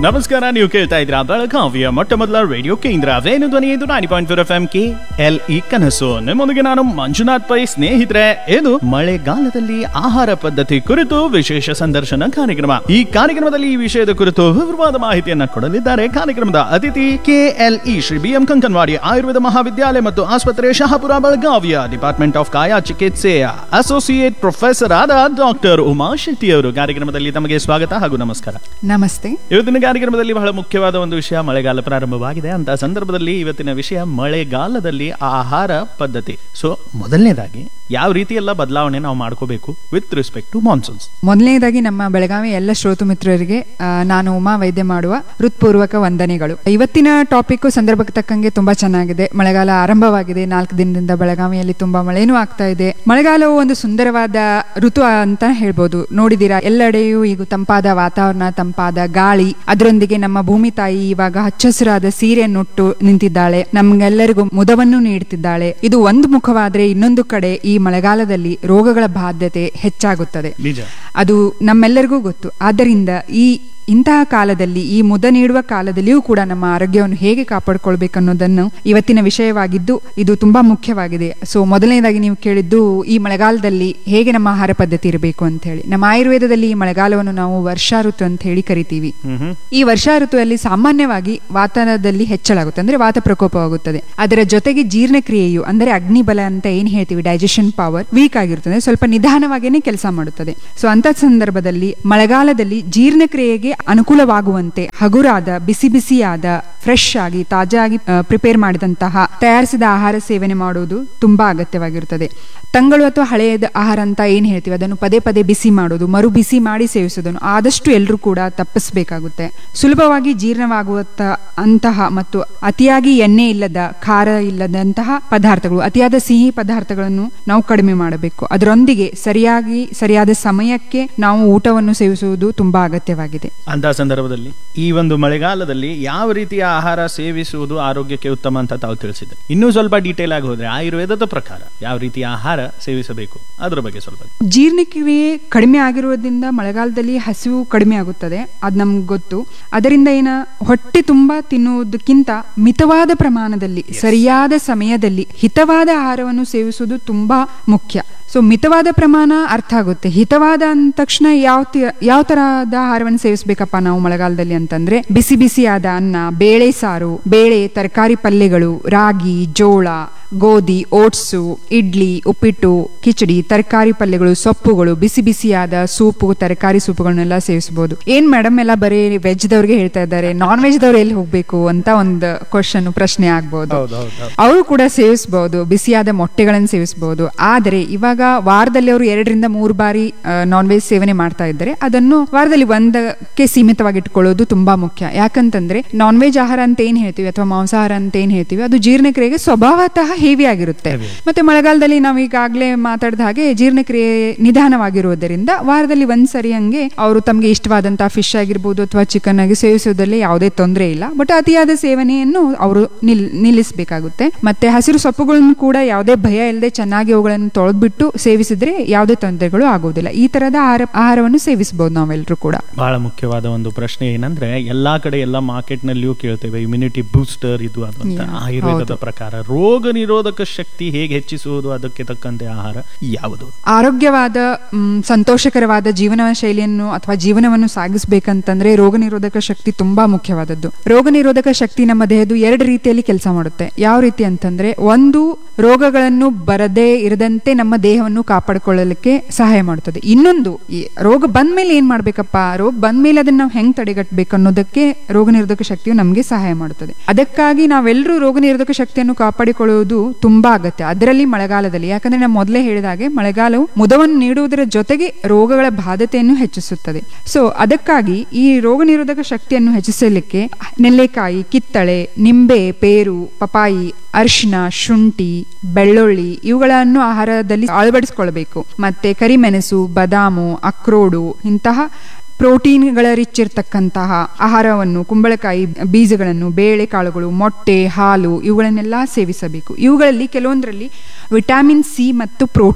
ನಮಸ್ಕಾರ ನೀವು ಕೇಳ್ತಾ ಇದ್ರ ಬೆಳಗಾವಿಯ ಮೊಟ್ಟ ಮೊದಲ ರೇಡಿಯೋ ಕೇಂದ್ರ ವೇಣು ಧ್ವನಿ ಇದು ninety point four F M K L E ಕನಸು ನಿಮ್ಮೊಂದಿಗೆ ನಾನು ಮಂಜುನಾಥ್ ಪೈ ಸ್ನೇಹಿತರೆ ಇದು ಮಳೆಗಾಲದಲ್ಲಿ ಆಹಾರ ಪದ್ಧತಿ ಕುರಿತು ವಿಶೇಷ ಸಂದರ್ಶನ ಕಾರ್ಯಕ್ರಮ ಈ ಕಾರ್ಯಕ್ರಮದಲ್ಲಿ ಈ ವಿಷಯದ ಕುರಿತು ವಿವರವಾದ ಮಾಹಿತಿಯನ್ನ ಕೊಡಲಿದ್ದಾರೆ ಕಾರ್ಯಕ್ರಮದ ಅತಿಥಿ K L E Shri B M Kankanwadi Ayurveda Mahavidyalaya ಮತ್ತು ಆಸ್ಪತ್ರೆ ಶಹಾಪುರ ಬೆಳಗಾವಿಯ ಡಿಪಾರ್ಟ್ಮೆಂಟ್ ಆಫ್ ಕಾಯಾ ಚಿಕಿತ್ಸೆಯ ಅಸೋಸಿಯೇಟ್ ಪ್ರೊಫೆಸರ್ ಆದ ಡಾಕ್ಟರ್ ಉಮಾ ಶೆಟ್ಟಿ ಅವರು ಕಾರ್ಯಕ್ರಮದಲ್ಲಿ ತಮಗೆ ಸ್ವಾಗತ ಹಾಗೂ ನಮಸ್ಕಾರ ನಮಸ್ತೆ ಇವತ್ತಿನ ಕಾರ್ಯಕ್ರಮದಲ್ಲಿ ಬಹಳ ಮುಖ್ಯವಾದ ಒಂದು ವಿಷಯ ಮಳೆಗಾಲ ಪ್ರಾರಂಭವಾಗಿದೆ ಅಂತ ಸಂದರ್ಭದಲ್ಲಿ ಇವತ್ತಿನ ವಿಷಯ ಮಳೆಗಾಲದಲ್ಲಿ ಆಹಾರ ಪದ್ಧತಿ ಸೊ ಮೊದಲನೇದಾಗಿ ಯಾವ ರೀತಿ ಎಲ್ಲ ಬದಲಾವಣೆ ನಾವು ಮಾಡ್ಕೋಬೇಕು ವಿತ್ ರೆಸ್ಪೆಕ್ಟ್ ಟು ಮಾನ್ಸೂನ್ಸ್ ಮೊದಲನೇದಾಗಿ ನಮ್ಮ ಬೆಳಗಾವಿ ಎಲ್ಲ ಶ್ರೋತು ಮಿತ್ರರಿಗೆ ಆ, ನಾನು ಉಮಾ ವೈದ್ಯ ಮಾಡುವ ಹೃತ್ಪೂರ್ವಕ ವಂದನೆಗಳು ಇವತ್ತಿನ ಟಾಪಿಕ್ ಸಂದರ್ಭಕ್ಕೆ ತಕ್ಕಂಗೆ ತುಂಬಾ ಚೆನ್ನಾಗಿದೆ ಮಳೆಗಾಲ ಆರಂಭವಾಗಿದೆ ನಾಲ್ಕು ದಿನದಿಂದ ಬೆಳಗಾವಿಯಲ್ಲಿ ತುಂಬಾ ಮಳೆನೂ ಆಗ್ತಾ ಇದೆ ಮಳೆಗಾಲವು ಒಂದು ಸುಂದರವಾದ ಋತು ಅಂತ ಹೇಳ್ಬೋದು ನೋಡಿದೀರಾ ಎಲ್ಲೆಡೆಯೂ ಈಗ ತಂಪಾದ ವಾತಾವರಣ ತಂಪಾದ ಗಾಳಿ ಅದರೊಂದಿಗೆ ನಮ್ಮ ಭೂಮಿ ತಾಯಿ ಇವಾಗ ಹಚ್ಚಹಸಿರಾದ ಸೀರೆಯನ್ನುಟ್ಟು ನಿಂತಿದ್ದಾಳೆ ನಮ್ಗೆಲ್ಲರಿಗೂ ಮುದವನ್ನು ನೀಡುತ್ತಿದ್ದಾಳೆ ಇದು ಒಂದು ಮುಖವಾದ್ರೆ ಇನ್ನೊಂದು ಕಡೆ ಈ ಮಳೆಗಾಲದಲ್ಲಿ ರೋಗಗಳ ಬಾಧ್ಯತೆ ಹೆಚ್ಚಾಗುತ್ತದೆ ನಿಜ ಅದು ನಮ್ಮೆಲ್ಲರಿಗೂ ಗೊತ್ತು ಆದ್ದರಿಂದ ಈ ಇಂತಹ ಕಾಲದಲ್ಲಿ ಈ ಮುದ ನೀಡುವ ಕಾಲದಲ್ಲಿಯೂ ಕೂಡ ನಮ್ಮ ಆರೋಗ್ಯವನ್ನು ಹೇಗೆ ಕಾಪಾಡಿಕೊಳ್ಬೇಕು ಅನ್ನೋದನ್ನು ಇವತ್ತಿನ ವಿಷಯವಾಗಿದ್ದು ಇದು ತುಂಬಾ ಮುಖ್ಯವಾಗಿದೆ ಸೊ ಮೊದಲನೇದಾಗಿ ನೀವು ಕೇಳಿದ್ದು ಈ ಮಳೆಗಾಲದಲ್ಲಿ ಹೇಗೆ ನಮ್ಮ ಆಹಾರ ಪದ್ಧತಿ ಇರಬೇಕು ಅಂತ ಹೇಳಿ ನಮ್ಮ ಆಯುರ್ವೇದದಲ್ಲಿ ಈ ಮಳೆಗಾಲವನ್ನು ನಾವು ವರ್ಷಾ ಋತು ಅಂತ ಹೇಳಿ ಕರಿತೀವಿ ಈ ವರ್ಷಾ ಋತುವಲ್ಲಿ ಸಾಮಾನ್ಯವಾಗಿ ವಾತಾವರಣದಲ್ಲಿ ಹೆಚ್ಚಳಾಗುತ್ತೆ ಅಂದ್ರೆ ವಾತ ಪ್ರಕೋಪವಾಗುತ್ತದೆ ಅದರ ಜೊತೆಗೆ ಜೀರ್ಣಕ್ರಿಯೆಯು ಅಂದರೆ ಅಗ್ನಿಬಲ ಅಂತ ಏನ್ ಹೇಳ್ತೀವಿ ಡೈಜೆಷನ್ ಪವರ್ ವೀಕ್ ಆಗಿರುತ್ತದೆ ಸ್ವಲ್ಪ ನಿಧಾನವಾಗಿಯೇ ಕೆಲಸ ಮಾಡುತ್ತದೆ ಸೊ ಅಂತ ಸಂದರ್ಭದಲ್ಲಿ ಮಳೆಗಾಲದಲ್ಲಿ ಜೀರ್ಣಕ್ರಿಯೆಗೆ ಅನುಕೂಲವಾಗುವಂತೆ ಹಗುರಾದ ಬಿಸಿ ಬಿಸಿಯಾದ ಫ್ರೆಶ್ ಆಗಿ ತಾಜಾಗಿ ಪ್ರಿಪೇರ್ ಮಾಡಿದಂತಹ ತಯಾರಿಸಿದ ಆಹಾರ ಸೇವನೆ ಮಾಡುವುದು ತುಂಬಾ ಅಗತ್ಯವಾಗಿರುತ್ತದೆ ತಂಗಳು ಅಥವಾ ಹಳೆಯದ ಆಹಾರ ಅಂತ ಏನ್ ಹೇಳ್ತೀವಿ ಅದನ್ನು ಪದೇ ಪದೇ ಬಿಸಿ ಮಾಡೋದು ಮರು ಬಿಸಿ ಮಾಡಿ ಸೇವಿಸೋದನ್ನು ಆದಷ್ಟು ಎಲ್ಲರೂ ಕೂಡ ತಪ್ಪಿಸಬೇಕಾಗುತ್ತೆ ಸುಲಭವಾಗಿ ಜೀರ್ಣವಾಗುವಂತ ಅಂತಹ ಮತ್ತು ಅತಿಯಾಗಿ ಎಣ್ಣೆ ಇಲ್ಲದ ಖಾರ ಇಲ್ಲದಂತಹ ಪದಾರ್ಥಗಳು ಅತಿಯಾದ ಸಿಹಿ ಪದಾರ್ಥಗಳನ್ನು ನಾವು ಕಡಿಮೆ ಮಾಡಬೇಕು ಅದರೊಂದಿಗೆ ಸರಿಯಾಗಿ ಸರಿಯಾದ ಸಮಯಕ್ಕೆ ನಾವು ಊಟವನ್ನು ಸೇವಿಸುವುದು ತುಂಬಾ ಅಗತ್ಯವಾಗಿದೆ ಅಂತ ಸಂದರ್ಭದಲ್ಲಿ ಈ ಒಂದು ಮಳೆಗಾಲದಲ್ಲಿ ಯಾವ ರೀತಿಯ ಆಹಾರ ಸೇವಿಸುವುದು ಆರೋಗ್ಯಕ್ಕೆ ಉತ್ತಮ ಅಂತ ತಾವು ತಿಳಿಸಿದ್ರೆ ಇನ್ನೂ ಸ್ವಲ್ಪ ಡೀಟೇಲ್ ಆಗಿ ಹೋದ್ರೆ ಆಯುರ್ವೇದದ ಪ್ರಕಾರ ಯಾವ ರೀತಿಯ ಆಹಾರ ಸೇವಿಸಬೇಕು ಅದ್ರ ಬಗ್ಗೆ ಸ್ವಲ್ಪ ಜೀರ್ಣಕ್ರಿಯೆ ಕಡಿಮೆ ಆಗಿರುವುದರಿಂದ ಮಳೆಗಾಲದಲ್ಲಿ ಹಸಿವು ಕಡಿಮೆ ಆಗುತ್ತದೆ ಅದು ನಮ್ಗೆ ಗೊತ್ತು ಅದರಿಂದ ಏನ ಹೊಟ್ಟೆ ತುಂಬಾ ತಿನ್ನುವುದಕ್ಕಿಂತ ಮಿತವಾದ ಪ್ರಮಾಣದಲ್ಲಿ ಸರಿಯಾದ ಸಮಯದಲ್ಲಿ ಹಿತವಾದ ಆಹಾರವನ್ನು ಸೇವಿಸುವುದು ತುಂಬಾ ಮುಖ್ಯ ಸೊ ಮಿತವಾದ ಪ್ರಮಾಣ ಅರ್ಥ ಆಗುತ್ತೆ ಹಿತವಾದ ಅಂದ ತಕ್ಷಣ ಯಾವ ತಿ- ಯಾವ ತರಹದ ಆಹಾರವನ್ನು ಸೇವಿಸಬೇಕಪ್ಪ ನಾವು ಮಳೆಗಾಲದಲ್ಲಿ ಅಂತಂದ್ರೆ ಬಿಸಿ ಬಿಸಿಯಾದ ಅನ್ನ ಬೇಳೆ ಸಾರು ಬೇಳೆ ತರಕಾರಿ ಪಲ್ಯಗಳು ರಾಗಿ ಜೋಳ ಗೋಧಿ ಓಟ್ಸು ಇಡ್ಲಿ ಉಪ್ಪಿಟ್ಟು ಕಿಚಡಿ ತರಕಾರಿ ಪಲ್ಯಗಳು ಸೊಪ್ಪುಗಳು ಬಿಸಿ ಬಿಸಿಯಾದ ಸೂಪು ತರಕಾರಿ ಸೂಪುಗಳನ್ನೆಲ್ಲ ಸೇವಿಸಬಹುದು ಏನ್ ಮೇಡಮ್ ಎಲ್ಲ ಬರೀ ವೆಜ್ ದವ್ರಿಗೆ ಹೇಳ್ತಾ ಇದ್ದಾರೆ ನಾನ್ ವೆಜ್ ದವ್ರು ಎಲ್ಲಿ ಹೋಗ್ಬೇಕು ಅಂತ ಒಂದು ಕ್ವಶನ್ ಪ್ರಶ್ನೆ ಆಗ್ಬಹುದು ಅವರು ಕೂಡ ಸೇವಿಸಬಹುದು ಬಿಸಿಯಾದ ಮೊಟ್ಟೆಗಳನ್ನು ಸೇವಿಸಬಹುದು ಆದರೆ ಇವಾಗ ವಾರದಲ್ಲಿ ಅವರು ಎರಡರಿಂದ ಮೂರು ಬಾರಿ ನಾನ್ ವೆಜ್ ಸೇವನೆ ಮಾಡ್ತಾ ಇದ್ದಾರೆ ಅದನ್ನು ವಾರದಲ್ಲಿ ಒಂದಕ್ಕೆ ಸೀಮಿತವಾಗಿ ಇಟ್ಕೊಳ್ಳೋದು ತುಂಬಾ ಮುಖ್ಯ ಯಾಕಂತಂದ್ರೆ ನಾನ್ ವೆಜ್ ಆಹಾರ ಅಂತ ಏನ್ ಹೇಳ್ತೀವಿ ಅಥವಾ ಮಾಂಸಾಹಾರ ಅಂತ ಏನ್ ಹೇಳ್ತೀವಿ ಅದು ಜೀರ್ಣಕ್ರಿಯೆಗೆ ಸ್ವಭಾವತಃ ಹೇವಿ ಆಗಿರುತ್ತೆ ಮತ್ತೆ ಮಳೆಗಾಲದಲ್ಲಿ ನಾವು ಈಗಾಗಲೇ ಮಾತಾಡಿದ ಹಾಗೆ ಜೀರ್ಣಕ್ರಿಯೆ ನಿಧಾನವಾಗಿರುವುದರಿಂದ ವಾರದಲ್ಲಿ ಒಂದ್ಸರಿ ಹಂಗೆ ಅವರು ತಮಗೆ ಇಷ್ಟವಾದಂತಹ ಫಿಶ್ ಆಗಿರ್ಬೋದು ಅಥವಾ ಚಿಕನ್ ಆಗಿ ಸೇವಿಸೋದ್ರಲ್ಲಿ ಯಾವುದೇ ತೊಂದರೆ ಇಲ್ಲ ಬಟ್ ಅತಿಯಾದ ಸೇವನೆಯನ್ನು ಅವರು ನಿಲ್ ನಿಲ್ಲಿಸಬೇಕಾಗುತ್ತೆ ಮತ್ತೆ ಹಸಿರು ಸೊಪ್ಪುಗಳನ್ನು ಕೂಡ ಯಾವುದೇ ಭಯ ಇಲ್ಲದೆ ಚೆನ್ನಾಗಿ ಅವುಗಳನ್ನು ತೊಳೆದ್ಬಿಟ್ಟು ಸೇವಿಸಿದ್ರೆ ಯಾವುದೇ ತೊಂದರೆಗಳು ಆಗುವುದಿಲ್ಲ ಈ ತರದ ಆಹಾರ ಆಹಾರವನ್ನು ಸೇವಿಸಬಹುದು ನಾವೆಲ್ಲರೂ ಕೂಡ ಬಹಳ ಮುಖ್ಯವಾದ ಒಂದು ಪ್ರಶ್ನೆ ಏನಂದ್ರೆ ಎಲ್ಲಾ ಕಡೆ ಎಲ್ಲ ಮಾರ್ಕೆಟ್ ನಲ್ಲಿಯೂ ಕೇಳ್ತೇವೆ ಇಮ್ಯುನಿಟಿ ಬೂಸ್ಟರ್ ಇದು ಅದು ಅಂತ Yeah, ಆಯುರ್ವೇದದ ಹೌದು. ಪ್ರಕಾರ ರೋಗ ನಿರೋಧಕ ಶಕ್ತಿ ಹೇಗೆ ಹೆಚ್ಚಿಸುವುದು ಅದಕ್ಕೆ ತಕ್ಕಂತೆ ಆಹಾರ ಯಾವುದು ಆರೋಗ್ಯವಾದ ಮ್, ಸಂತೋಷಕರವಾದ ಜೀವನ ಶೈಲಿಯನ್ನು ಅಥವಾ ಜೀವನವನ್ನು ಸಾಗಿಸಬೇಕಂತಂದ್ರೆ ರೋಗ ನಿರೋಧಕ ಶಕ್ತಿ ತುಂಬಾ ಮುಖ್ಯವಾದದ್ದು ರೋಗ ನಿರೋಧಕ ಶಕ್ತಿ ನಮ್ಮ ದೇಹದ ಎರಡು ರೀತಿಯಲ್ಲಿ ಕೆಲಸ ಮಾಡುತ್ತೆ ಯಾವ ರೀತಿ ಅಂತಂದ್ರೆ ಒಂದು ರೋಗಗಳನ್ನು ಬರದೇ ಇರದಂತೆ ನಮ್ಮ ದೇಹವನ್ನು ಕಾಪಾಡಿಕೊಳ್ಳಲಿಕ್ಕೆ ಸಹಾಯ ಮಾಡುತ್ತದೆ ಇನ್ನೊಂದು ಈ ರೋಗ ಬಂದ್ಮೇಲೆ ಏನ್ ಮಾಡ್ಬೇಕಪ್ಪ ರೋಗ ಬಂದ್ಮೇಲೆ ಅದನ್ನ ನಾವು ಹೆಂಗ್ ತಡೆಗಟ್ಟಬೇಕು ಅನ್ನೋದಕ್ಕೆ ರೋಗ ನಿರೋಧಕ ಶಕ್ತಿಯು ನಮಗೆ ಸಹಾಯ ಮಾಡುತ್ತದೆ ಅದಕ್ಕಾಗಿ ನಾವೆಲ್ಲರೂ ರೋಗ ನಿರೋಧಕ ಶಕ್ತಿಯನ್ನು ಕಾಪಾಡಿಕೊಳ್ಳುವುದು ತುಂಬಾ ಅಗತ್ಯ ಅದರಲ್ಲಿ ಮಳೆಗಾಲದಲ್ಲಿ ಯಾಕಂದ್ರೆ ನಾನು ಮೊದಲೇ ಹೇಳಿದ ಹಾಗೆ ಮಳೆಗಾಲವು ಮುದವನ್ನು ನೀಡುವುದರ ಜೊತೆಗೆ ರೋಗಗಳ ಬಾಧ್ಯತೆಯನ್ನು ಹೆಚ್ಚಿಸುತ್ತದೆ ಸೊ ಅದಕ್ಕಾಗಿ ಈ ರೋಗ ನಿರೋಧಕ ಶಕ್ತಿಯನ್ನು ಹೆಚ್ಚಿಸಲಿಕ್ಕೆ ನೆಲ್ಲೆಕಾಯಿ ಕಿತ್ತಳೆ ನಿಂಬೆ ಪೇರು ಪಪಾಯಿ ಅರಿಶಿನ ಶುಂಠಿ ಬೆಳ್ಳುಳ್ಳಿ ಇವುಗಳನ್ನು ಆಹಾರದಲ್ಲಿ ಅಳವಡಿಸಿಕೊಳ್ಬೇಕು ಮತ್ತೆ ಕರಿಮೆಣಸು ಬದಾಮು ಅಕ್ರೋಡು ಇಂತಹ ಪ್ರೋಟೀನ್ಗಳ ರಿಚ್ ಇರ್ತಕ್ಕಂತಹ ಆಹಾರವನ್ನು ಕುಂಬಳಕಾಯಿ ಬೀಜಗಳನ್ನು ಬೇಳೆಕಾಳುಗಳು ಮೊಟ್ಟೆ ಹಾಲು ಇವುಗಳನ್ನೆಲ್ಲ ಸೇವಿಸಬೇಕು ಇವುಗಳಲ್ಲಿ ಕೆಲವೊಂದರಲ್ಲಿ ವಿಟಮಿನ್ ಸಿ ಮತ್ತು ಪ್ರೋಟೀನ್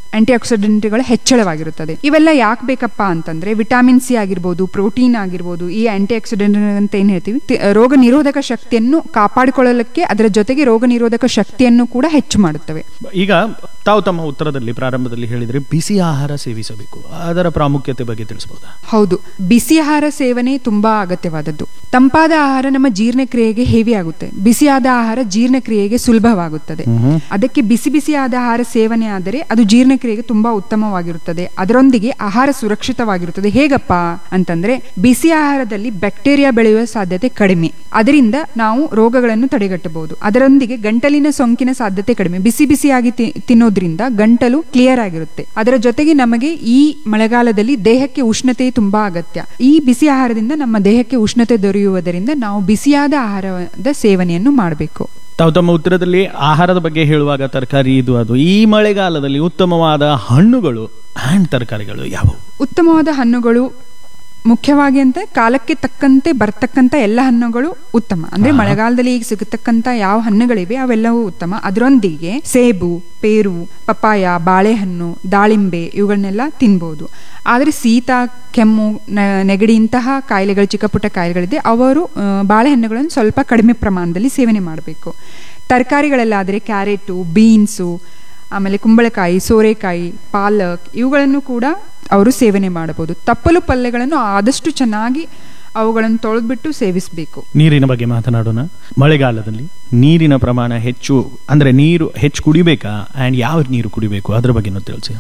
ಆಂಟಿ ಆಕ್ಸಿಡೆಂಟ್ಗಳ ಹೆಚ್ಚಳವಾಗಿರುತ್ತದೆ ಇವೆಲ್ಲ ಯಾಕೆ ಬೇಕಪ್ಪ ಅಂತಂದ್ರೆ ವಿಟಮಿನ್ ಸಿ ಆಗಿರ್ಬೋದು ಪ್ರೋಟೀನ್ ಆಗಿರ್ಬೋದು ಈ ಆಂಟಿ ಆಕ್ಸಿಡೆಂಟ್ ಅಂತ ಏನ್ ಹೇಳ್ತೀವಿ ತಿ- ರೋಗ ನಿರೋಧಕ ಶಕ್ತಿಯನ್ನು ಕಾಪಾಡಿಕೊಳ್ಳಲಿಕ್ಕೆ ಅದರ ಜೊತೆಗೆ ರೋಗ ನಿರೋಧಕ ಶಕ್ತಿಯನ್ನು ಕೂಡ ಹೆಚ್ಚು ಮಾಡುತ್ತವೆ ಈಗ ತಾವು ತಮ್ಮ ಉತ್ತರದಲ್ಲಿ ಪ್ರಾರಂಭದಲ್ಲಿ ಹೇಳಿದ್ರೆ ಬಿಸಿ ಆಹಾರ ಸೇವಿಸಬೇಕು ಅದರ ಪ್ರಾಮುಖ್ಯತೆ ಬಗ್ಗೆ ತಿಳಿಸಬಹುದಾ ಹೌದು ಬಿಸಿ ಆಹಾರ ಸೇವನೆ ತುಂಬಾ ಅಗತ್ಯವಾದದ್ದು ತಂಪಾದ ಆಹಾರ ನಮ್ಮ ಜೀರ್ಣಕ್ರಿಯೆಗೆ ಹೇವಿ ಆಗುತ್ತೆ ಬಿಸಿಯಾದ ಆಹಾರ ಜೀರ್ಣಕ್ರಿಯೆಗೆ ಸುಲಭವಾಗುತ್ತದೆ ಅದಕ್ಕೆ ಬಿಸಿ ಬಿಸಿಯಾದ ಆಹಾರ ಸೇವನೆ ಆದರೆ ಅದು ಜೀರ್ಣಕ್ರಿಯೆಗೆ ತುಂಬಾ ಉತ್ತಮವಾಗಿರುತ್ತದೆ ಅದರೊಂದಿಗೆ ಆಹಾರ ಸುರಕ್ಷಿತವಾಗಿರುತ್ತದೆ ಹೇಗಪ್ಪ ಅಂತಂದ್ರೆ ಬಿಸಿ ಆಹಾರದಲ್ಲಿ ಬ್ಯಾಕ್ಟೀರಿಯಾ ಬೆಳೆಯುವ ಸಾಧ್ಯತೆ ಕಡಿಮೆ ಅದರಿಂದ ನಾವು ರೋಗಗಳನ್ನು ತಡೆಗಟ್ಟಬಹುದು ಅದರೊಂದಿಗೆ ಗಂಟಲಿನ ಸೋಂಕಿನ ಸಾಧ್ಯತೆ ಕಡಿಮೆ ಬಿಸಿ ಬಿಸಿಯಾಗಿ ತಿ- ತಿನ್ನೋದ್ರಿಂದ ಗಂಟಲು ಕ್ಲಿಯರ್ ಆಗಿರುತ್ತೆ ಅದರ ಜೊತೆಗೆ ನಮಗೆ ಈ ಮಳೆಗಾಲದಲ್ಲಿ ದೇಹಕ್ಕೆ ಉಷ್ಣತೆ ತುಂಬಾ ಅಗತ್ಯ ಈ ಬಿಸಿ ಆಹಾರದಿಂದ ನಮ್ಮ ದೇಹಕ್ಕೆ ಉಷ್ಣತೆ ದೊರೆಯುವುದರಿಂದ ನಾವು ಬಿಸಿಯಾದ ಆಹಾರದ ಸೇವನೆಯನ್ನು ಮಾಡಬೇಕು ತಾವು ತಮ್ಮ ಉತ್ತರದಲ್ಲಿ ಆಹಾರದ ಬಗ್ಗೆ ಹೇಳುವಾಗ ತರಕಾರಿ ಇದು ಅದು ಈ ಮಳೆಗಾಲದಲ್ಲಿ ಉತ್ತಮವಾದ ಹಣ್ಣುಗಳು ಆ್ಯಂಡ್ ತರಕಾರಿಗಳು ಯಾವುವು ಉತ್ತಮವಾದ ಹಣ್ಣುಗಳು ಮುಖ್ಯವಾಗಿ ಅಂತ ಕಾಲಕ್ಕೆ ತಕ್ಕಂತೆ ಬರ್ತಕ್ಕಂಥ ಎಲ್ಲ ಹಣ್ಣುಗಳು ಉತ್ತಮ ಅಂದ್ರೆ ಮಳೆಗಾಲದಲ್ಲಿ ಈಗ ಸಿಗತಕ್ಕಂತ ಯಾವ ಹಣ್ಣುಗಳಿವೆ ಅವೆಲ್ಲವೂ ಉತ್ತಮ ಅದರೊಂದಿಗೆ ಸೇಬು ಪೇರು ಪಪಾಯ ಬಾಳೆಹಣ್ಣು ದಾಳಿಂಬೆ ಇವುಗಳನ್ನೆಲ್ಲ ತಿನ್ಬೋದು ಆದರೆ ಶೀತ ಕೆಮ್ಮು ನ- ನೆಗಡಿ ಇಂತಹ ಕಾಯಿಲೆಗಳು ಚಿಕ್ಕ ಪುಟ್ಟ ಕಾಯಿಲೆಗಳಿದೆ ಅವರು ಆ, ಬಾಳೆಹಣ್ಣುಗಳನ್ನು ಸ್ವಲ್ಪ ಕಡಿಮೆ ಪ್ರಮಾಣದಲ್ಲಿ ಸೇವನೆ ಮಾಡಬೇಕು ತರಕಾರಿಗಳಲ್ಲಾದರೆ ಕ್ಯಾರೆಟು ಬೀನ್ಸು ಆಮೇಲೆ ಕುಂಬಳಕಾಯಿ ಸೋರೆಕಾಯಿ ಪಾಲಕ್ ಇವುಗಳನ್ನು ಕೂಡ ಅವರು ಸೇವನೆ ಮಾಡಬಹುದು ತಪ್ಪಲು ಪಲ್ಯಗಳನ್ನು ಆದಷ್ಟು ಚೆನ್ನಾಗಿ ಅವುಗಳನ್ನು ತೊಳೆದ್ಬಿಟ್ಟು ಸೇವಿಸಬೇಕು ನೀರಿನ ಬಗ್ಗೆ ಮಾತನಾಡೋಣ ಮಳೆಗಾಲದಲ್ಲಿ ನೀರಿನ ಪ್ರಮಾಣ ಹೆಚ್ಚು ಅಂದ್ರೆ ನೀರು ಹೆಚ್ಚು ಕುಡಿಬೇಕಾ ಆ್ಯಂಡ್ ಯಾವ ನೀರು ಕುಡಿಬೇಕು ಅದ್ರ ಬಗ್ಗೆನೂ ತಿಳಿಸಿ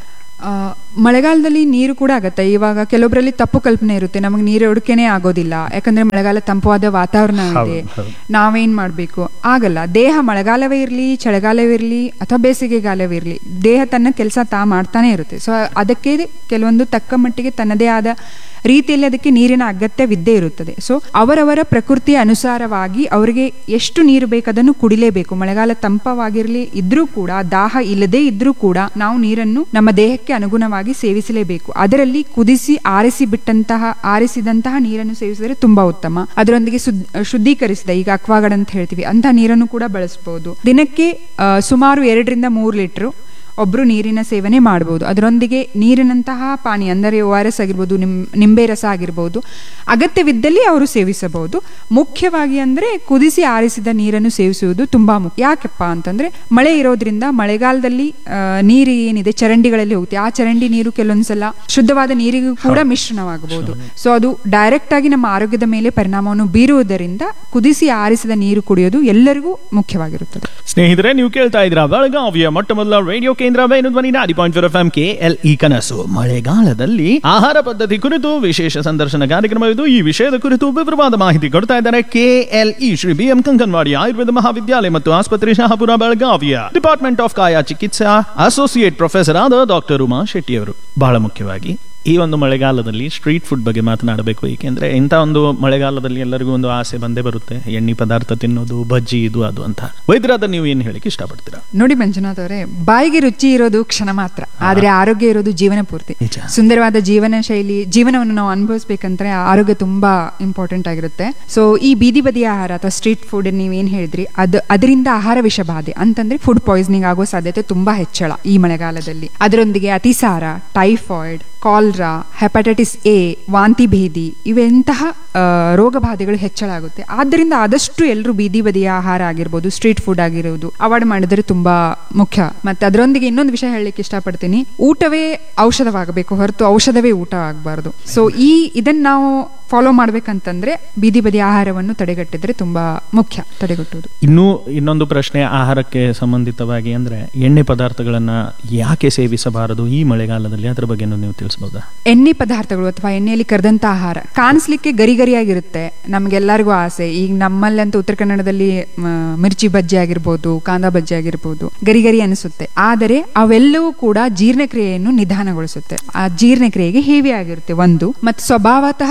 ಆ, ಮಳೆಗಾಲದಲ್ಲಿ ನೀರು ಕೂಡ ಆಗತ್ತೆ ಇವಾಗ ಕೆಲವೊಬ್ಬರಲ್ಲಿ ತಪ್ಪು ಕಲ್ಪನೆ ಇರುತ್ತೆ ನಮಗೆ ನೀರು ಹುಡುಕೆನೇ ಆಗೋದಿಲ್ಲ ಯಾಕಂದ್ರೆ ಮಳೆಗಾಲ ತಂಪವಾದ ವಾತಾವರಣ ಇದೆ ಹೌದು, ಹೌದು. ನಾವೇನ್ ಮಾಡ್ಬೇಕು ಆಗಲ್ಲ ದೇಹ ಮಳೆಗಾಲವೇ ಇರಲಿ ಚಳಿಗಾಲವೇ ಇರಲಿ ಅಥವಾ ಬೇಸಿಗೆಗಾಲವೇ ಇರಲಿ ದೇಹ ತನ್ನ ಕೆಲಸ ತಾ ಮಾಡ್ತಾನೆ ಇರುತ್ತೆ ಸೊ ಅದಕ್ಕೆ ಕೆಲವೊಂದು ತಕ್ಕ ಮಟ್ಟಿಗೆ ತನ್ನದೇ ಆದ ರೀತಿಯಲ್ಲಿ ಅದಕ್ಕೆ ನೀರಿನ ಅಗತ್ಯವಿದ್ದೇ ಇರುತ್ತದೆ ಸೊ ಅವರವರ ಪ್ರಕೃತಿಯ ಅನುಸಾರವಾಗಿ ಅವರಿಗೆ ಎಷ್ಟು ನೀರು ಬೇಕು ಅದನ್ನು ಕುಡಿಲೇಬೇಕು ಮಳೆಗಾಲ ತಂಪವಾಗಿರಲಿ ಇದ್ರೂ ಕೂಡ ದಾಹ ಇಲ್ಲದೇ ಇದ್ರೂ ಕೂಡ ನಾವು ನೀರನ್ನು ನಮ್ಮ ದೇಹಕ್ಕೆ ಅನುಗುಣವಾಗಿ ಸೇವಿಸಲೇಬೇಕು ಅದರಲ್ಲಿ ಕುದಿಸಿ ಆರಿಸಿ ಬಿಟ್ಟಂತಹ ಆರಿಸಿದಂತಹ ನೀರನ್ನು ಸೇವಿಸಿದರೆ ತುಂಬಾ ಉತ್ತಮ ಅದರೊಂದಿಗೆ ಶುದ್- ಶುದ್ಧೀಕರಿಸಿದ ಈಗ ಅಕ್ವಾಗಾರ್ಡ್ ಅಂತ ಹೇಳ್ತೀವಿ ಅಂತಹ ನೀರನ್ನು ಕೂಡ ಬಳಸಬಹುದು ದಿನಕ್ಕೆ ಆ, ಸುಮಾರು ಎರಡರಿಂದ ಮೂರು ಲೀಟರ್ ಒಬ್ರು ನೀರಿನ ಸೇವನೆ ಮಾಡಬಹುದು ಅದರೊಂದಿಗೆ ನೀರಿನಂತಹ ಪಾನಿ ಅಂದರೆ ಓ ಆರ್ ಎಸ್ ಆಗಿರ್ಬೋದು ನಿಮ್ ನಿಂಬೆ ರಸ ಆಗಿರ್ಬೋದು ಅಗತ್ಯವಿದ್ದಲ್ಲಿ ಅವರು ಸೇವಿಸಬಹುದು ಮುಖ್ಯವಾಗಿ ಅಂದ್ರೆ ಕುದಿಸಿ ಆರಿಸಿದ ನೀರನ್ನು ಸೇವಿಸುವುದು ತುಂಬಾ ಮುಖ್ಯ ಯಾಕಪ್ಪ ಅಂತಂದ್ರೆ ಮಳೆ ಇರೋದ್ರಿಂದ ಮಳೆಗಾಲದಲ್ಲಿ ಆ, ನೀರು ಏನಿದೆ ಚರಂಡಿಗಳಲ್ಲಿ ಹೋಗುತ್ತೆ ಆ ಚರಂಡಿ ನೀರು ಕೆಲವೊಂದ್ಸಲ ಶುದ್ಧವಾದ ನೀರಿಗೂ ಕೂಡ ಮಿಶ್ರಣವಾಗಬಹುದು ಸೊ ಅದು ಡೈರೆಕ್ಟ್ ಆಗಿ ನಮ್ಮ ಆರೋಗ್ಯದ ಮೇಲೆ ಪರಿಣಾಮವನ್ನು ಬೀರುವುದರಿಂದ ಕುದಿಸಿ ಆರಿಸಿದ ನೀರು ಕುಡಿಯೋದು ಎಲ್ಲರಿಗೂ ಮುಖ್ಯವಾಗಿರುತ್ತದೆ ಸ್ನೇಹಿತರೆ ನೀವು ಕೇಳ್ತಾ ಇದ್ದೀರಾ ಬೆಳಗಾವಿಯ ಮೊಟ್ಟ ಮೊದಲ ರೇಡಿಯೋ ಕೇಂದ್ರ Venu Dhwani ninety point four F M K L E ಕನಸು ಮಳೆಗಾಲದಲ್ಲಿ ಆಹಾರ ಪದ್ಧತಿ ಕುರಿತು ವಿಶೇಷ ಸಂದರ್ಶನ ಕಾರ್ಯಕ್ರಮವಿದು ಈ ವಿಷಯದ ಕುರಿತು ವಿವರವಾದ ಮಾಹಿತಿ ಕೊಡ್ತಾ ಇದ್ದಾರೆ K L E Shri B M Kankanwadi Ayurveda Mahavidyalaya ಮತ್ತು ಆಸ್ಪತ್ರೆ ಶಹಾಪುರ ಬೆಳಗಾವಿಯ ಡಿಪಾರ್ಟ್ಮೆಂಟ್ ಆಫ್ ಕಾಯಾ ಚಿಕಿತ್ಸಾ ಅಸೋಸಿಯೇಟ್ ಪ್ರೊಫೆಸರ್ ಆದ ಡಾಕ್ಟರ್ ಉಮಾ ಶೆಟ್ಟಿಯವರು ಬಹಳ ಮುಖ್ಯವಾಗಿ ಈ ಒಂದು ಮಳೆಗಾಲದಲ್ಲಿ ಸ್ಟ್ರೀಟ್ ಫುಡ್ ಬಗ್ಗೆ ಮಾತನಾಡಬೇಕು ಏಕೆಂದ್ರೆ ಇಂಥ ಒಂದು ಮಳೆಗಾಲದಲ್ಲಿ ಎಲ್ಲರಿಗೂ ಒಂದು ಆಸೆ ಬಂದೇ ಬರುತ್ತೆ ಎಣ್ಣೆ ಪದಾರ್ಥ ತಿನ್ನೋದು ಬಜ್ಜಿ ಇದು ಅದು ಅಂತ ವೈದ್ಯರಾದ ನೀವು ಏನು ಹೇಳಿಕ್ಕೆ ಇಷ್ಟಪಡ್ತೀರಾ ನೋಡಿ ಮಂಜುನಾಥ್ ಅವರೇ ಬಾಯಿಗೆ ರುಚಿ ಇರೋದು ಕ್ಷಣ ಮಾತ್ರ ಆದ್ರೆ ಆರೋಗ್ಯ ಇರೋದು ಜೀವನ ಪೂರ್ತಿ ನಿಜ. ಸುಂದರವಾದ ಜೀವನ ಶೈಲಿ ಜೀವನವನ್ನು ನಾವು ಅನುಭವಿಸ್ಬೇಕಂದ್ರೆ ಆರೋಗ್ಯ ತುಂಬಾ ಇಂಪಾರ್ಟೆಂಟ್ ಆಗಿರುತ್ತೆ ಸೊ ಈ ಬೀದಿ ಬದಿಯ ಆಹಾರ ಅಥವಾ ಸ್ಟ್ರೀಟ್ ಫುಡ್ ನೀವೇನ್ ಹೇಳಿದ್ರಿ ಅದು ಅದರಿಂದ ಆಹಾರ ವಿಷಬಾಧೆ ಅಂತಂದ್ರೆ ಫುಡ್ ಪಾಯ್ಸನಿಂಗ್ ಆಗೋ ಸಾಧ್ಯತೆ ತುಂಬಾ ಹೆಚ್ಚಳ ಈ ಮಳೆಗಾಲದಲ್ಲಿ ಅದರೊಂದಿಗೆ ಅತಿಸಾರ ಟೈಫಾಯ್ಡ್ ಕಾಲ್ರಾ ಹೆಪಟೈಟಿಸ್ ಎ ವಾಂತಿ ಭೇದಿ ಇವೆಂತಹ ಆ, ರೋಗ ಬಾಧೆಗಳು ಹೆಚ್ಚಳ ಆಗುತ್ತೆ ಆದ್ದರಿಂದ ಆದಷ್ಟು ಎಲ್ಲರೂ ಬೀದಿ ಬದಿಯ ಆಹಾರ ಆಗಿರ್ಬೋದು ಸ್ಟ್ರೀಟ್ ಫುಡ್ ಆಗಿರೋದು ಅವಾಯ್ಡ್ ಮಾಡಿದರೆ ತುಂಬಾ ಮುಖ್ಯ ಮತ್ತೆ ಅದರೊಂದಿಗೆ ಇನ್ನೊಂದು ವಿಷಯ ಹೇಳಲಿಕ್ಕೆ ಇಷ್ಟಪಡ್ತೀನಿ ಊಟವೇ ಔಷಧವಾಗಬೇಕು ಹೊರತು ಔಷಧವೇ ಊಟ ಆಗಬಾರ್ದು ಸೊ ಈ ಇದನ್ನ ನಾವು ಫಾಲೋ ಮಾಡ್ಬೇಕಂತಂದ್ರೆ ಬೀದಿ ಬದಿ ಆಹಾರವನ್ನು ತಡೆಗಟ್ಟಿದ್ರೆ ತುಂಬಾ ಮುಖ್ಯ ತಡೆಗಟ್ಟುವುದು ಇನ್ನೂ ಇನ್ನೊಂದು ಪ್ರಶ್ನೆ ಆಹಾರಕ್ಕೆ ಸಂಬಂಧಿತವಾಗಿ ಅಂದ್ರೆ ಎಣ್ಣೆ ಪದಾರ್ಥಗಳನ್ನ ಯಾಕೆ ಸೇವಿಸಬಾರದು ಈ ಮಳೆಗಾಲದಲ್ಲಿ ಅದ್ರ ಬಗ್ಗೆ ನೀವು ತಿಳಿಸಬಹುದಾ ಎಣ್ಣೆ ಪದಾರ್ಥಗಳು ಅಥವಾ ಎಣ್ಣೆಯಲ್ಲಿ ಕರೆದಂತ ಆಹಾರ ಕಾಣಿಸ್ಲಿಕ್ಕೆ ಗರಿ ಗರಿಯಾಗಿರುತ್ತೆ ನಮ್ಗೆಲ್ಲರಿಗೂ ಆಸೆ ಈಗ ನಮ್ಮಲ್ಲಂತೂ ಉತ್ತರ ಕನ್ನಡದಲ್ಲಿ ಮ, ಮಿರ್ಚಿ ಬಜ್ಜಿ ಆಗಿರ್ಬೋದು ಕಾಂದಾ ಬಜ್ಜಿ ಆಗಿರ್ಬೋದು ಗರಿ ಗರಿ ಅನಿಸುತ್ತೆ ಆದರೆ ಅವೆಲ್ಲವೂ ಕೂಡ ಜೀರ್ಣಕ್ರಿಯೆಯನ್ನು ನಿಧಾನಗೊಳಿಸುತ್ತೆ ಆ ಜೀರ್ಣಕ್ರಿಯೆಗೆ ಹೇವಿ ಆಗಿರುತ್ತೆ ಒಂದು ಮತ್ತು ಸ್ವಭಾವತಃ ಕಾಲದ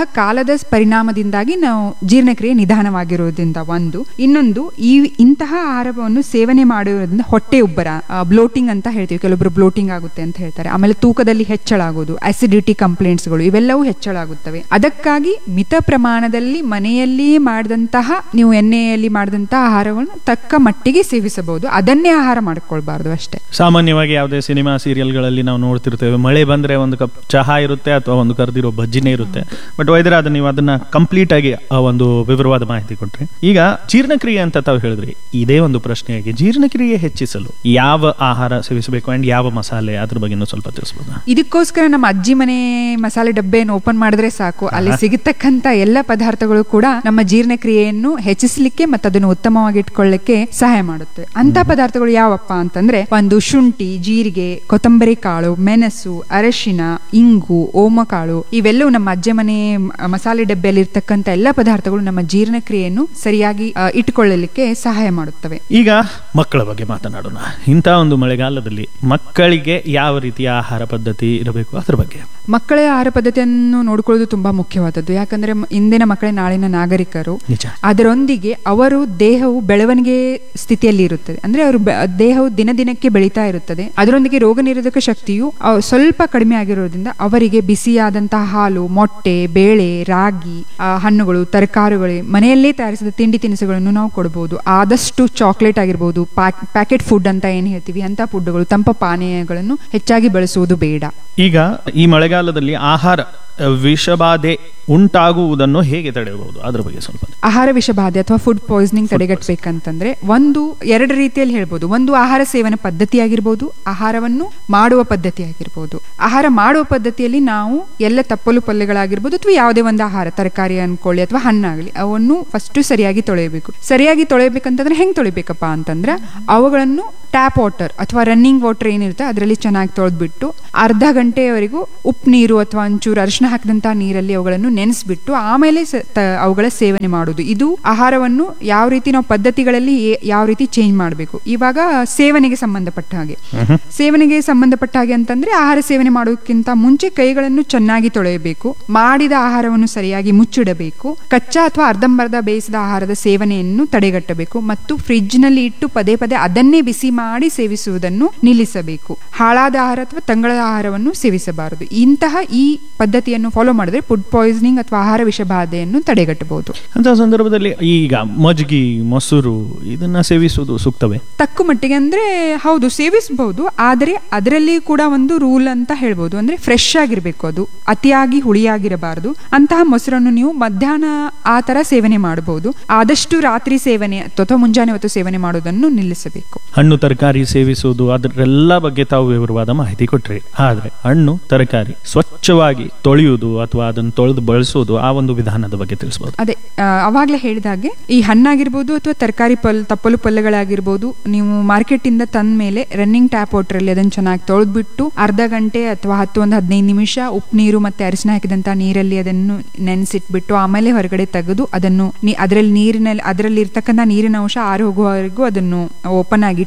ಆಹಾರದ ಪರಿಣಾಮದಿಂದಾಗಿ ನಾವು ಜೀರ್ಣಕ್ರಿಯೆ ನಿಧಾನವಾಗಿರೋದ್ರಿಂದ ಒಂದು ಇನ್ನೊಂದು ಈ ಇಂತಹ ಆಹಾರವನ್ನು ಸೇವನೆ ಮಾಡಿರೋದ್ರಿಂದ ಹೊಟ್ಟೆ ಉಬ್ಬರ ಬ್ಲೋಟಿಂಗ್ ಅಂತ ಹೇಳ್ತೀವಿ ಕೆಲವೊಬ್ರು ಬ್ಲೋಟಿಂಗ್ ಆಗುತ್ತೆ ಅಂತ ಹೇಳ್ತಾರೆ ಆಮೇಲೆ ತೂಕದಲ್ಲಿ ಹೆಚ್ಚಳ ಆಗೋದು ಅಸಿಡಿಟಿ ಕಂಪ್ಲೇಂಟ್ಸ್ಗಳು ಇವೆಲ್ಲವೂ ಹೆಚ್ಚಳ ಆಗುತ್ತವೆ ಅದಕ್ಕಾಗಿ ಮಿತ ಪ್ರಮಾಣದಲ್ಲಿ ಮನೆಯಲ್ಲಿ ಮಾಡಿದಂತಹ ನೀವು ಎಣ್ಣೆಯಲ್ಲಿ ಮಾಡಿದಂತಹ ಆಹಾರವನ್ನು ತಕ್ಕ ಮಟ್ಟಿಗೆ ಸೇವಿಸಬಹುದು ಅದನ್ನೇ ಆಹಾರ ಮಾಡ್ಕೊಳ್ಬಾರ್ದು ಅಷ್ಟೇ ಸಾಮಾನ್ಯವಾಗಿ ಯಾವುದೇ ಸಿನಿಮಾ ಸೀರಿಯಲ್ಗಳಲ್ಲಿ ನಾವು ನೋಡ್ತಿರ್ತೇವೆ ಮಳೆ ಬಂದ್ರೆ ಒಂದು ಕಪ್ ಚಹಾ ಇರುತ್ತೆ ಅಥವಾ ಒಂದು ಕರೆದಿರೋ ಬಜ್ಜಿನೇ ಇರುತ್ತೆ ಬಟ್ ವೈದ್ಯರಾದ ನೀವು ಅದನ್ನ ಕಂಪ್ಲೀಟ್ ಆಗಿ ಆ ಒಂದು ವಿವರವಾದ ಮಾಹಿತಿ ಕೊಟ್ರಿ ಈಗ ಜೀರ್ಣಕ್ರಿಯೆ ಅಂತ ತಾವು ಹೇಳಿದ್ರಿ ಇದೇ ಒಂದು ಪ್ರಶ್ನೆಯಾಗಿ ಜೀರ್ಣಕ್ರಿಯೆ ಹೆಚ್ಚಿಸಲು ಯಾವ ಆಹಾರ ಸೇವಿಸಬೇಕು ಅಂಡ್ ಯಾವ ಮಸಾಲೆ ಅದ್ರ ಬಗ್ಗೆ ಸ್ವಲ್ಪ ತಿಳಿಸ್ಬೋದಾ ಇದಕ್ಕೋಸ್ಕರ ನಮ್ಮ ಅಜ್ಜಿ ಮನೆ ಮಸಾಲೆ ಡಬ್ಬೆಯನ್ನು ಓಪನ್ ಮಾಡಿದ್ರೆ ಸಾಕು ಅಲ್ಲಿ ಸಿಗತಕ್ಕಂತ ಎಲ್ಲ ಪದಾರ್ಥಗಳು ಕೂಡ ನಮ್ಮ ಜೀರ್ಣಕ್ರಿಯೆಯನ್ನು ಹೆಚ್ಚಿಸಲಿಕ್ಕೆ ಮತ್ತು ಅದನ್ನು ಉತ್ತಮವಾಗಿ ಇಟ್ಕೊಳ್ಳಿಕ್ಕೆ ಸಹಾಯ ಮಾಡುತ್ತೆ ಅಂತ ಪದಾರ್ಥಗಳು ಯಾವಪ್ಪ ಅಂತಂದ್ರೆ ಒಂದು ಶುಂಠಿ ಜೀರಿಗೆ ಕೊತ್ತಂಬರಿ ಕಾಳು ಮೆಣಸು ಅರಶಿನ ಇಂಗು ಓಮಕಾಳು ಇವೆಲ್ಲವೂ ನಮ್ಮ ಅಜ್ಜೆ ಮನೆ ಮ- ಮಸಾಲೆ ಡಬ್ಬೆಯಲ್ಲಿ ಇರ್ತಕ್ಕಂಥ ಎಲ್ಲ ಪದಾರ್ಥಗಳು ನಮ್ಮ ಜೀರ್ಣಕ್ರಿಯೆಯನ್ನು ಸರಿಯಾಗಿ ಆ, ಇಟ್ಟುಕೊಳ್ಳಲಿಕ್ಕೆ ಸಹಾಯ ಮಾಡುತ್ತವೆ ಈಗ ಮಕ್ಕಳ ಬಗ್ಗೆ ಮಾತನಾಡೋಣ ಇಂಥ ಒಂದು ಮಳೆಗಾಲದಲ್ಲಿ ಮಕ್ಕಳಿಗೆ ಯಾವ ರೀತಿಯ ಆಹಾರ ಪದ್ಧತಿ ಇರಬೇಕು ಅದ್ರ ಬಗ್ಗೆ ಮಕ್ಕಳ ಆಹಾರ ಪದ್ಧತಿಯನ್ನು ನೋಡಿಕೊಳ್ಳೋದು ತುಂಬಾ ಮುಖ್ಯವಾದದ್ದು ಯಾಕಂದ್ರೆ ಮ- ಇಂದಿನ ಮಕ್ಕಳೇ ನಾಳಿನ ನಾಗರಿಕರು ನಿಜ ಅದರೊಂದಿಗೆ ಅವರು ದೇಹವು ಬೆಳವಣಿಗೆ ಸ್ಥಿತಿಯಲ್ಲಿ ಇರುತ್ತದೆ ಅಂದ್ರೆ ಅವರು ಬೆ- ದೇಹವು ದಿನ ದಿನಕ್ಕೆ ಬೆಳೀತಾ ಇರುತ್ತದೆ ಅದರೊಂದಿಗೆ ರೋಗ ನಿರೋಧಕ ಶಕ್ತಿಯು ಅವ್- ಸ್ವಲ್ಪ ಕಡಿಮೆ ಆಗಿರೋದ್ರಿಂದ ಅವರಿಗೆ ಬಿಸಿಯಾದಂತಹ ಹಾಲು ಮೊಟ್ಟೆ ಬೇಳೆ ರಾಗಿ ಆ, ಹಣ್ಣುಗಳು ತರಕಾರಿಗಳು ಮನೆಯಲ್ಲೇ ತಯಾರಿಸಿದ ತಿಂಡಿ ತಿನಿಸುಗಳನ್ನು ನಾವು ಕೊಡಬಹುದು ಆದಷ್ಟು ಚಾಕ್ಲೇಟ್ ಆಗಿರ್ಬೋದು ಪ್ಯಾಕೆಟ್ ಫುಡ್ ಅಂತ ಏನ್ ಹೇಳ್ತೀವಿ ಅಂತ ಫುಡ್ಗಳು ತಂಪ ಪಾನೀಯಗಳನ್ನು ಹೆಚ್ಚಾಗಿ ಬಳಸುವುದು ಬೇಡ ಈಗ ಈ ಮಳೆಗಾಲದಲ್ಲಿ ಆಹಾರ ಅ, ವಿಷಬಾಧೆ ಉಂಟಾಗುವುದನ್ನು ಹೇಗೆ ತಡೆಯಬಹುದು ಅದ್ರ ಬಗ್ಗೆ ಸ್ವಲ್ಪ ಆಹಾರ ವಿಷಬಾಧೆ ಅಥವಾ ಫುಡ್ ಪಾಯ್ಸನಿಂಗ್ ತಡೆಗಟ್ಟಬೇಕಂತಂದ್ರೆ ಒಂದು ಎರಡು ರೀತಿಯಲ್ಲಿ ಹೇಳ್ಬೋದು ಒಂದು ಆಹಾರ ಸೇವನೆ ಪದ್ಧತಿ ಆಗಿರ್ಬೋದು ಆಹಾರವನ್ನು ಮಾಡುವ ಪದ್ಧತಿ ಆಗಿರ್ಬೋದು ಆಹಾರ ಮಾಡುವ ಪದ್ಧತಿಯಲ್ಲಿ ನಾವು ಎಲ್ಲ ತಪ್ಪಲು ಪಲ್ಯಗಳಾಗಿರ್ಬೋದು ಅಥವಾ ಯಾವುದೇ ಒಂದು ಆಹಾರ ತರಕಾರಿ ಅನ್ಕೊಳ್ಳಿ ಅಥವಾ ಹಣ್ಣಾಗಲಿ ಅವನ್ನು ಫಸ್ಟ್ ಸರಿಯಾಗಿ ತೊಳೆಯಬೇಕು ಸರಿಯಾಗಿ ತೊಳೆಯಬೇಕಂತಂದ್ರೆ ಹೆಂಗ್ ತೊಳಿಬೇಕಪ್ಪ ಅಂತಂದ್ರೆ ಅವುಗಳನ್ನು ಟ್ಯಾಪ್ ವಾಟರ್ ಅಥವಾ ರನ್ನಿಂಗ್ ವಾಟರ್ ಏನಿರುತ್ತೆ ಅದರಲ್ಲಿ ಚೆನ್ನಾಗಿ ತೊಳೆದ್ಬಿಟ್ಟು ಅರ್ಧ ಗಂಟೆಯವರೆಗೂ ಉಪ್ಪು ನೀರು ಅಥವಾ ಒಂಚೂರು ಅರಿಶಿನ ಹಾಕಿದಂತಹ ನೀರಲ್ಲಿ ಅವುಗಳನ್ನು ನೆನೆಸ್ಬಿಟ್ಟು ಆಮೇಲೆ ಸ- ತ- ಅವುಗಳ ಸೇವನೆ ಮಾಡುವುದು ಇದು ಆಹಾರವನ್ನು ಯಾವ ರೀತಿ ನಾವು ಪದ್ಧತಿಗಳಲ್ಲಿ ಏ- ಯಾವ ರೀತಿ ಚೇಂಜ್ ಮಾಡಬೇಕು ಇವಾಗ ಸೇವನೆಗೆ ಸಂಬಂಧಪಟ್ಟ ಹಾಗೆ ಸೇವನೆಗೆ ಸಂಬಂಧಪಟ್ಟ ಹಾಗೆ ಅಂತಂದ್ರೆ ಆಹಾರ ಸೇವನೆ ಮಾಡೋದಕ್ಕಿಂತ ಮುಂಚೆ ಕೈಗಳನ್ನು ಚೆನ್ನಾಗಿ ತೊಳೆಯಬೇಕು ಮಾಡಿದ ಆಹಾರವನ್ನು ಸರಿಯಾಗಿ ಮುಚ್ಚಿಡಬೇಕು ಕಚ್ಚಾ ಅಥವಾ ಅರ್ಧಂಬರ್ಧ ಬೇಯಿಸಿದ ಆಹಾರದ ಸೇವನೆಯನ್ನು ತಡೆಗಟ್ಟಬೇಕು ಮತ್ತು ಫ್ರಿಡ್ಜ್ ನಲ್ಲಿ ಇಟ್ಟು ಪದೇ ಪದೇ ಅದನ್ನೇ ಬಿಸಿ ಮಾಡಿ ಸೇವಿಸುವುದನ್ನು ನಿಲ್ಲಿಸಬೇಕು ಹಾಳಾದ ಆಹಾರ ಅಥವಾ ತಂಗಳದ ಆಹಾರವನ್ನು ಸೇವಿಸಬಾರದು ಇಂತಹ ಈ ಪದ್ಧತಿಯನ್ನು ಫಾಲೋ ಮಾಡಿದ್ರೆ ಫುಡ್ ಪಾಯ್ಸನಿಂಗ್ ಅಥವಾ ಆಹಾರ ವಿಷಬಾಧೆಯನ್ನು ತಡೆಗಟ್ಟಬಹುದು ಅಂತ ಸಂದರ್ಭದಲ್ಲಿ ಈಗ ಮಜ್ಗಿ ಮೊಸರು ಇದನ್ನ ಸೇವಿಸುವುದು ಸೂಕ್ತವೇ ತಕ್ಕ ಮಟ್ಟಿಗೆ ಅಂದ್ರೆ ಹೌದು ಸೇವಿಸಬಹುದು ಆದರೆ ಅದರಲ್ಲಿ ಕೂಡ ಒಂದು ರೂಲ್ ಅಂತ ಹೇಳ್ಬೋದು ಅಂದ್ರೆ ಫ್ರೆಶ್ ಆಗಿರ್ಬೇಕು ಅದು ಅತಿಯಾಗಿ ಹುಳಿಯಾಗಿರಬಾರದು ಅಂತಹ ಮೊಸರನ್ನು ನೀವು ಮಧ್ಯಾಹ್ನ ಆ ತರ ಸೇವನೆ ಮಾಡಬಹುದು ಆದಷ್ಟು ರಾತ್ರಿ ಸೇವನೆ ಅಥವಾ ಮುಂಜಾನೆ ಹೊತ್ತು ಸೇವನೆ ಮಾಡೋದನ್ನು ನಿಲ್ಲಿಸಬೇಕು ಹಣ್ಣು ತರಕಾರಿ ಸೇವಿಸುವುದು ಅದರೆಲ್ಲ ಬಗ್ಗೆ ತಾವು ವಿವರವಾದ ಮಾಹಿತಿ ಕೊಟ್ರಿ ಆದ್ರೆ ಹಣ್ಣು ತರಕಾರಿ ಸ್ವಚ್ಛವಾಗಿ ತೊಳೆಯುವುದು ಅಥವಾ ಅದನ್ನು ತೊಳೆದು ಬಳಸುವುದು ಆ ಒಂದು ವಿಧಾನದ ಬಗ್ಗೆ ತಿಳಿಸಬಹುದು ಅದೇ ಆ, ಅವಾಗ್ಲೇ ಹೇಳಿದ ಹಾಗೆ ಈ ಹಣ್ಣಾಗಿರ್ಬೋದು ಅಥವಾ ತರಕಾರಿ ಪಲ್ ತಪ್ಪಲು ಪಲ್ಯಗಳಾಗಿರ್ಬೋದು ನೀವು ಮಾರ್ಕೆಟ್ ಇಂದ ತಂದ ಮೇಲೆ ರನ್ನಿಂಗ್ ಟ್ಯಾಪ್ ವಾಟರ್ ಅಲ್ಲಿ ಅದನ್ನು ಚೆನ್ನಾಗಿ ತೊಳೆದ್ಬಿಟ್ಟು ಅರ್ಧ ಗಂಟೆ ಅಥವಾ ಹತ್ತು ಒಂದು ಹದಿನೈದು ನಿಮಿಷ ಉಪ್ಪು ನೀರು ಮತ್ತೆ ಅರಿಶಿನ ಹಾಕಿದಂತ ನೀರಲ್ಲಿ ಅದನ್ನು ನೆನೆಸಿಟ್ಬಿಟ್ಟು ಆಮೇಲೆ ಹೊರಗಡೆ ತೆಗೆದು ಅದನ್ನು ನೀ- ಅದರಲ್ಲಿ ನೀರಿನಲ್ಲಿ ಅದರಲ್ಲಿ ಇರ್ತಕ್ಕಂಥ ನೀರಿನ ಅಂಶ ಆರು ಹೋಗುವವರೆಗೂ ಅದನ್ನು ಓಪನ್ ಆಗಿ